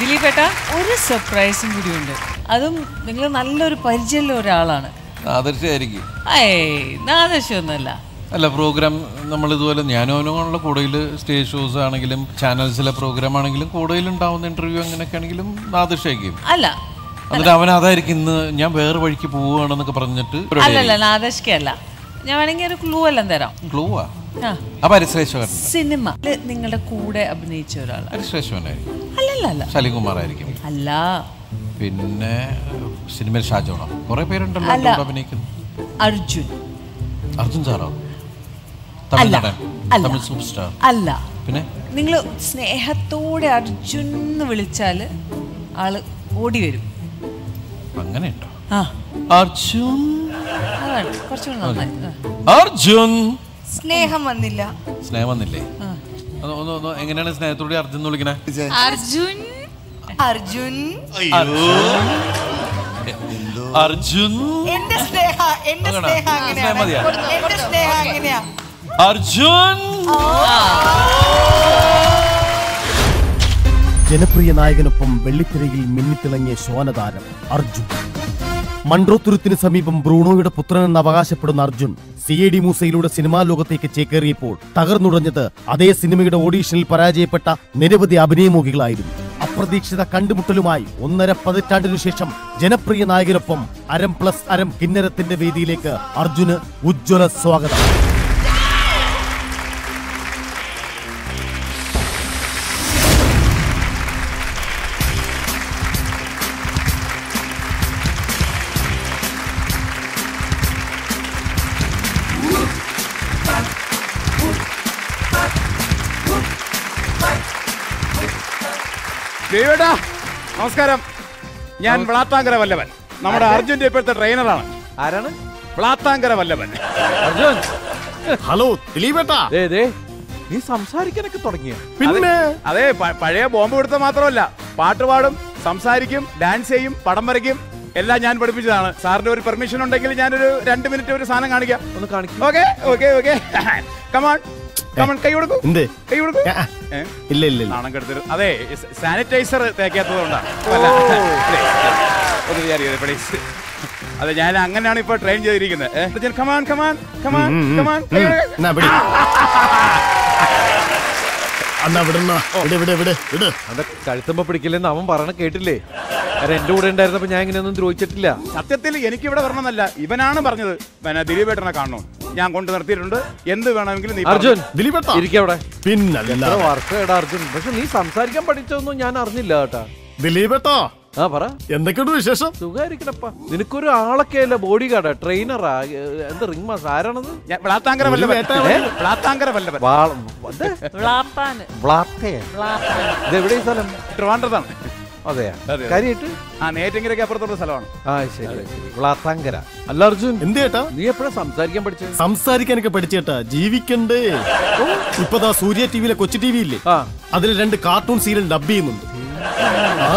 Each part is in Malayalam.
ദിലീപേട്ട ഒരു സർപ്രൈസും കൂടിയുണ്ട് അതും നിങ്ങൾ നല്ലൊരു പരിചയമുള്ള ഒരാളാണ് ആദർശമായിരിക്കും ഏയ് നാദശമൊന്നുമല്ല അല്ല പ്രോഗ്രാം നമ്മൾ ഇതുപോലെ ഞാനും അവനുള്ള കൂടുതൽ സ്റ്റേജ് ഷോസ് ആണെങ്കിലും ചാനൽസിലെ പ്രോഗ്രാം ആണെങ്കിലും കൂടുതൽ ഉണ്ടാവുന്ന ഇന്റർവ്യൂ അങ്ങനെയൊക്കെ ആണെങ്കിലും ആദർശമായിരിക്കും അല്ല എന്നിട്ട് അവൻ അതായിരിക്കും ഇന്ന് ഞാൻ വേറെ വഴിക്ക് പോവുകയാണെന്നൊക്കെ പറഞ്ഞിട്ട് അല്ലല്ല നാദശ്ക്കല്ല ഞാൻ വേണമെങ്കിൽ ഒരു ക്ലൂ എല്ലാം തരാം ക്ലൂവാ ആ ആ പരിശ്രേഷ്ഠകൻ സിനിമ നിങ്ങളുടെ കൂടെ അഭിനയിച്ച ഒരാളാണ് പരിശ്രേഷ്ഠവനായിരിക്കും അല്ലല്ല അല്ല ശലികുമാർ ആയിരിക്കും അല്ല പിന്നെ സിനിമയിൽ ഷാജോണം കുറെ പേരുണ്ടല്ലോ അല്ല. അതിലൂടെ അഭിനയിക്കുന്നു അർജുൻ അർജുൻ സാറോ തമിഴ് അല്ല. നടൻ അല്ല. തമിഴ് സൂപ്പർ സ്റ്റാർ അല്ല പിന്നെ നിങ്ങൾ സ്നേഹത്തോടെ അർജുൻ എന്ന് വിളിച്ചാൽ ആള് ഓടി വരും അങ്ങനെയുണ്ടോ ആ അർജുൻ അതാണ് കുറച്ചുകൂടി നന്നായി ആ. അർജുൻ സ്നേഹം വന്നില്ല സ്നേഹം വന്നില്ലേ ഒന്ന് ഒന്ന് ഒന്ന് എങ്ങനെയാണ് സ്നേഹത്തോടെ അർജുൻ എന്ന് വിളിക്കണേ അർജുൻ അർജുൻ അർജുൻ എന്റെ സ്നേഹ എന്റെ അങ്ങനാ? സ്നേഹ സ്നേഹം അങ്ങനെയാണ് മതിയാ? എന്റെ സ്നേഹം അങ്ങനെയാ അർജുൻ ജനപ്രിയ നായകനൊപ്പം വെള്ളിത്തിരയിൽ മിന്നിത്തിളങ്ങിയ ശോനതാരം അർജുൻ മൺട്രോത്തുരുത്തിന് സമീപം ബ്രൂണോയുടെ പുത്രനെന്ന് അവകാശപ്പെടുന്ന അർജുൻ സി എ ഡി മൂസയിലൂടെ സിനിമാ ലോകത്തേക്ക് ചേക്കേറിയപ്പോൾ തകർന്നുടഞ്ഞത് അതേ സിനിമയുടെ ഓഡീഷനിൽ പരാജയപ്പെട്ട നിരവധി അഭിനയമോഹികളായിരുന്നു അപ്രതീക്ഷിത കണ്ടുമുട്ടലുമായി ഒന്നര പതിറ്റാണ്ടിനു ശേഷം ജനപ്രിയ നായകനൊപ്പം അരം പ്ലസ് അരം കിന്നരത്തിന്റെ വേദിയിലേക്ക് അർജുന് ഉജ്ജ്വല സ്വാഗതം ദേവേട്ടാ നമസ്കാരം ഞാൻ വ്ളാത്താങ്കര വല്ലഭൻ നമ്മുടെ അർജുന്റെ ഇപ്പോഴത്തെ ട്രെയിനറാണ് ആരാണ് വ്ളാത്താങ്കര വല്ലഭൻ അർജുൻ ഹലോ ദിലീപേട്ടാ ദേ ദേ നീ സംസാരിക്കാനൊക്കെ തുടങ്ങിയ പിന്നെ അതെ പ- പഴയ ബോംബ് കൊടുത്ത മാത്രമല്ല പാട്ട് പാടും സംസാരിക്കും ഡാൻസ് ചെയ്യും പടം വരയ്ക്കും എല്ലാം ഞാൻ പഠിപ്പിച്ചതാണ് സാറിന്റെ ഒരു പെർമിഷൻ ഉണ്ടെങ്കിൽ ഞാനൊരു രണ്ട് മിനിറ്റ് ഒരു സാധനം കാണിക്കാം ഒന്ന് കാണിക്കും okay okay okay come on come on കൈ കൊടുക്കൂ എന്തേ കൈ കൊടുക്കൂ ആ, ഏ? ഇല്ല ഇല്ല ഇല്ല നാണം കെടുത്തരും അതെ സാനിറ്റൈസർ തേക്കാത്തതുകൊണ്ടാണ് അല്ല, അതെ, ഒന്ന് വിചാരിക്കരുത്, please. അതെ ഞാൻ അങ്ങനെയാണ് ഇപ്പൊ ട്രെയിൻ ചെയ്തിരിക്കുന്നത് കമാൻ കമാൻ കമാൻ കമാൻ എന്നാ പിടി. അന്നാ വിടുന്ന ഇവിടെ ഇവിടെ ഇവിടെ വിട് അവന്റെ കഴുത്തുമ്പോ പിടിക്കില്ലെന്ന് അവൻ പറയണ കേട്ടില്ലേ കാരണം എന്റെ കൂടെ ഉണ്ടായിരുന്നപ്പോ ഞാൻ ഇങ്ങനെയൊന്നും ദ്രോഹിച്ചിട്ടില്ല സത്യത്തിൽ എനിക്ക് ഇവിടെ വരണമെന്നല്ല ഇവനാണ് പറഞ്ഞത് പിന്നെ ദിലീപേട്ടനെ കാണണോ ഞാൻ കൊണ്ട് നിർത്തിയിട്ടുണ്ട് എന്ത് വേണമെങ്കിലും നീ അർജുൻ ദിലീപേട്ടാ ഇരിക്കവിടെ പിന്നല്ല എത്ര വർക്ക് എടാ അർജുൻ പക്ഷെ നീ സംസാരിക്കാൻ പഠിച്ചതൊന്നും ഞാൻ അറിഞ്ഞില്ല കേട്ടാ ദിലീപേട്ടാ ആ പറ എന്തൊക്കെയുണ്ട് വിശേഷം സുഖായിരിക്കണപ്പാ നിനക്കൊരു ആളൊക്കെ അല്ല ബോഡി ഗാർഡാ ട്രെയിനറാ എന്താ റിംഗ് മാസ് ആരാണത് ഞാൻ വ്ളാത്താങ്കര ഒരു വല്ലഭൻ വേട്ട ഏ? വ്ളാത്താങ്കര വല്ലഭൻ വാള- ഇത്? വ്ളാപ്പാന് വ്ളാത്തയാ? വ്ളാപ്പാന് ഇത് എവിടെ ഈ സ്ഥലം ട്രിവാൻഡ്രത്താണ് അതെയാ അതെ. കാര്യായിട്ട് ആ നേറ്റെങ്കിലൊക്കെ അപ്പുറത്തുള്ള സ്ഥലമാണ് ആ ശരി ശരി വ്ളാത്താങ്കര അല്ല അർജുൻ എന്ത് ചേട്ടാ നീ എപ്പോഴാ സംസാരിക്കാൻ പഠിച്ചത് സംസാരിക്കാനൊക്കെ പഠിച്ചേട്ടാ ജീവിക്കണ്ടേ ഇപ്പതാ സൂര്യ ടിവിയിലെ കൊച്ചു ടി വി ഇല്ലേ ആ അതിൽ രണ്ട് കാർട്ടൂൺ സീരിയൽ ഡബ് ചെയ്യുന്നുണ്ട് ആ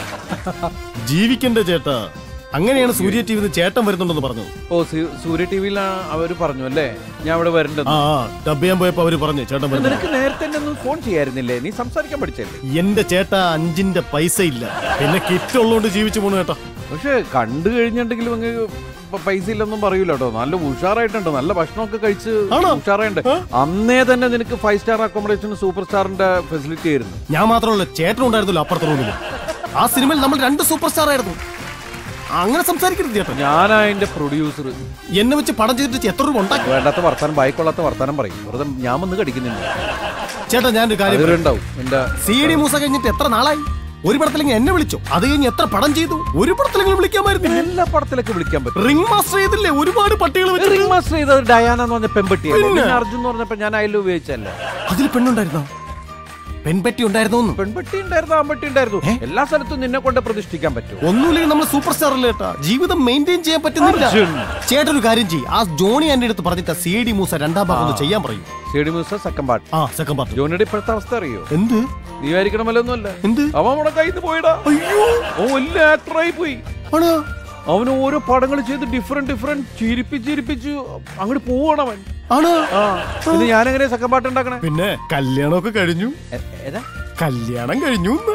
ജീവിക്കണ്ടേ ചേട്ടാ അങ്ങനെയാണ് സൂര്യ ടി വിന്ന് ചേട്ടൻ വരുന്നുണ്ടെന്ന് പറഞ്ഞു ഓ സു- സൂര്യ ടി വിയിൽ അവര് പറഞ്ഞു അല്ലേ ഞാൻ അവിടെ വരണ്ടെന്ന് ആ ഡബ് ചെയ്യാൻ പോയപ്പോ അവര് പറഞ്ഞു ചേട്ടൻ വരുന്നു നിനക്ക് നേരത്തെ എന്നെ ഒന്ന് ഫോൺ ചെയ്യായിരുന്നില്ലേ നീ സംസാരിക്കാൻ പഠിച്ചല്ലേ എന്റെ ചേട്ടാ അഞ്ചിന്റെ പൈസ ഇല്ല പിന്നെ കിറ്റ് ഉള്ളതുകൊണ്ട് ജീവിച്ചു പോണു ചേട്ടാ പക്ഷെ കണ്ടു കഴിഞ്ഞിട്ടുണ്ടെങ്കിലും അങ്ങ് പ- പൈസ ഇല്ലെന്നും പറയൂല കേട്ടോ നല്ല ഉഷാറായിട്ടുണ്ട് നല്ല ഭക്ഷണമൊക്കെ കഴിച്ച് ആണോ? ഉഷാറായിട്ടുണ്ട് അന്നേ തന്നെ നിനക്ക് ഫൈവ് സ്റ്റാർ അക്കോമഡേഷൻ സൂപ്പർ സ്റ്റാറിന്റെ ഫെസിലിറ്റി ആയിരുന്നു ഞാൻ മാത്രമല്ല ചേട്ടൻ ഉണ്ടായിരുന്നല്ലോ അപ്പുറത്തെ റൂമിൽ ആ സിനിമയിൽ നമ്മൾ രണ്ട് സൂപ്പർ സ്റ്റാർ ആയിരുന്നു അങ്ങനെ സംസാരിക്കരുത് ചേട്ടൻ ഞാനാ അതിന്റെ പ്രൊഡ്യൂസർ എന്നെ വെച്ച് പടം ചെയ്തിട്ട് എത്ര രൂപ ഉണ്ടാക്കി വേണ്ടാത്ത വർത്താനം ബായിക്കൊള്ളാത്ത വർത്താനം പറയും വെറുതെ ഞാൻ വന്ന് കടിക്കുന്നില്ല ചേട്ടാ ഞാനൊരു കാര്യം പറയാം. അതിലുണ്ടാവും എന്റെ സി ഡി മൂസ കഴിഞ്ഞിട്ട് എത്ര നാളായി ഒരു പടത്തിലെങ്കിൽ എന്നെ വിളിച്ചു അത് കഴിഞ്ഞ് എത്ര പടം ചെയ്തു ഒരു പടത്തിലെങ്കിലും വിളിക്കാമായിരുന്നു എല്ലാ പടത്തിലൊക്കെ വിളിക്കാൻ പറ്റും റിംഗ് മാസ്റ്റർ ചെയ്തില്ലേ ഒരുപാട് പട്ടികൾ വെച്ച് റിംഗ് മാസ്റ്റർ ചെയ്തത് ഡയാന എന്ന് പറഞ്ഞ പെൺപെട്ടിയല്ലേ പിന്നെ? പിന്നെ അർജുൻ എന്ന് പറഞ്ഞപ്പോ ഞാൻ അതിൽ ഉപയോഗിച്ചല്ലേ അതിൽ പെണ്ണുണ്ടായിരുന്നോ പെൺപെട്ടി ഉണ്ടായിരുന്നോ പെൺപെട്ടി ഉണ്ടായിരുന്നു ആൺപെട്ടി ഉണ്ടായിരുന്നു എല്ലാ സ്ഥലത്തും നിന്നെ കൊണ്ട് പ്രതിഷ്ഠിക്കാൻ പറ്റും ഒന്നുമില്ലെങ്കിൽ നമ്മൾ സൂപ്പർ സ്റ്റാർ അല്ലേ ചേട്ടാ ജീവിതം മെയിൻറ്റെയിൻ ചെയ്യാൻ പറ്റുന്നില്ല അർജുൻ. ചേട്ടൻ ഒരു കാര്യം ചെയ്യും ആ ജോണി എന്റെ അടുത്ത് പറഞ്ഞിട്ട് സി ഡി മൂസ രണ്ടാം ഭാഗം ഒന്ന് ചെയ്യാൻ പറയും C D Moosa second part ആ സെക്കൻഡ് പാർട്ട് ജോണിയുടെ ഇപ്പോഴത്തെ അവസ്ഥ അറിയോ എന്ത് നീ ആയിരിക്കണമല്ലൊന്നുമല്ല എന്ത് അവൻ നമ്മുടെ കയ്യിൽ നിന്ന് പോയിടാ അയ്യോ ഓ വലിയ ആക്ടറായി പോയി ആണോ അവന് ഓരോ പടങ്ങൾ ചെയ്ത് ഡിഫറെന്റ് ഡിഫറെന്റ് ചിരിപ്പിച്ച് ചിരിപ്പിച്ച് അങ്ങോട്ട് പോവാണ് അവൻ ആണോ ആ പിന്നെ ഞാൻ എങ്ങനെ സെക്കൻഡ് പാർട്ട് ഉണ്ടാക്കണേ പിന്നെ കല്യാണമൊക്കെ കഴിഞ്ഞു ഏതാ കല്യാണം കഴിഞ്ഞു എന്ന്.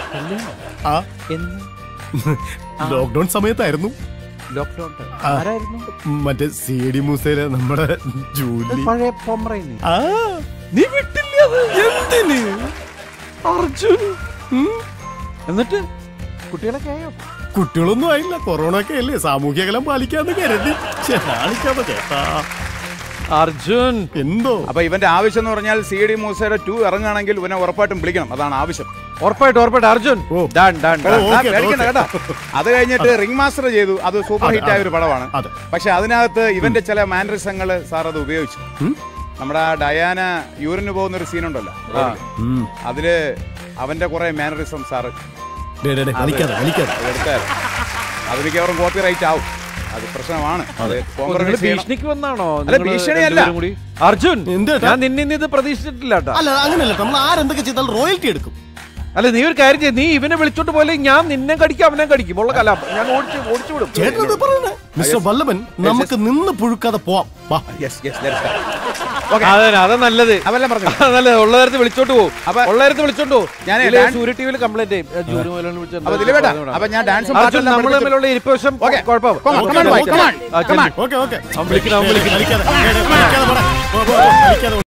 ആ എന്ന് ലോക്ക്ഡൌൺ സമയത്തായിരുന്നു ലോക്ക്ഡൌൺ ആ. ആരായിരുന്നു മറ്റേ സി ഡി മൂസയിലെ നമ്മുടെ ജൂലി പഴയ പൊമ്രൈനി ആ നീ വിട്ടില്ല അത് എന്തിന് അർജുൻ ഉം. എന്നിട്ട് കുട്ടികളൊക്കെ ആയോ കുട്ടികളൊന്നും ആയില്ല കൊറോണ ഒക്കെ അല്ലേ സാമൂഹ്യ അകലം പാലിക്കാന്ന് കരുതി ശ്ശെ, കാണിക്കാതെ ചേട്ടാ അർജുൻ എന്തോ അപ്പൊ ഇവന്റെ ആവശ്യം എന്ന് പറഞ്ഞാൽ സി ഡി മൂസയുടെ ടു ഇറങ്ങുകയാണെങ്കിൽ ഇവനെ ഉറപ്പായിട്ടും വിളിക്കണം അതാണ് ആവശ്യം ഉറപ്പായിട്ട് ഉറപ്പായിട്ട് അർജുൻ ഓ. ഡൺ ഡൺ ഓ, ആ, ഓക്കേ, പേടിക്കണ്ട ഓക്കേ. കേട്ടോ അത് കഴിഞ്ഞിട്ട് റിംഗ് മാസ്റ്റർ ചെയ്തു അത് സൂപ്പർ അതെ, ഹിറ്റ് ആയ അതെ. ഒരു പടമാണ് അതെ. പക്ഷെ അതിനകത്ത് ഇവന്റെ ചില മാനറിസങ്ങൾ സാർ അത് ഉപയോഗിച്ചു നമ്മുടെ ആ ഡയാന യൂറിന് പോകുന്ന ഒരു സീനുണ്ടല്ലോ ഉം. അതില് അവന്റെ കുറെ മാനറിസം സാറ് ഡേ, ഡേ, ഡേ, വലിക്കാതെ വലിക്കാതെ എടുത്താൽ അത് മിക്കവാറും കോപ്പി റൈറ്റ് ആവും അത് പ്രശ്നമാണ് അത് നിങ്ങൾ compromise ചെയ്യണം. ഭീഷണിക്ക് വന്നാണോ അല്ല, നിങ്ങള് ഭീഷണിയല്ല. രണ്ടുപേരും കൂടി? അർജുൻ എന്തേട്ടാ? ഞാൻ നിന്നെ ഇന്ന് ഇത് പ്രതീക്ഷിച്ചിട്ടില്ല കേട്ടോ അല്ല അങ്ങനെയല്ല നമ്മൾ ആരെന്തൊക്കെ ചെയ്താൽ റോയൽറ്റി എടുക്കും അല്ല നീ ഒരു കാര്യം ചെയ്യ നീ ഇവനെ വിളിച്ചോട്ട് പോലെ ഞാൻ നിന്നെ കടിക്കും അവനെ കടിക്കും ഉള്ള കല ഞാൻ ഓടിച്ചു ഓടിച്ചു വിടും ചേട്ടൻ ഇത് പറയണേ മിസ്റ്റർ വല്ലഭൻ നമുക്ക് നിന്ന് പുഴുക്കാതെ പോവാം വാ Yes, yes, let us start. അതെ അതാ നല്ലത് അതെല്ലാം പറഞ്ഞു അതാ നല്ലത് ഉള്ള നേരത്ത് വിളിച്ചോട്ട് പോകും അപ്പൊ- ഉള്ള നേരത്ത് വിളിച്ചോണ്ട് പോകും ഞാനേ ഞാൻ ഡാൻ- സൂര്യ ടിവിയിൽ കംപ്ലൈന്റ് ചെയ്യും ജൂലി മുതലാണ് വിളിച്ചത്. അപ്പൊ ദിലീപേട്ടാ അപ്പൊ ഞാൻ ഡാൻസും അർജുൻ പാട്ടെല്ലാം നമ്മൾ പഠിപ്പിച്ചു. തമ്മിലുള്ള ഇരിപ്പവശം Okay. കുഴപ്പം Come on, come on, boy, come on, ആ, come on. ചെല്ലു. ഓക്കെ ഓക്കെ അവൻ വിളിക്കണം അവൻ വിളിക്കണം വലിക്കാതെ വലിക്കാതെ പോടാ. പോ, പോ, പോ, വലിക്കാതെ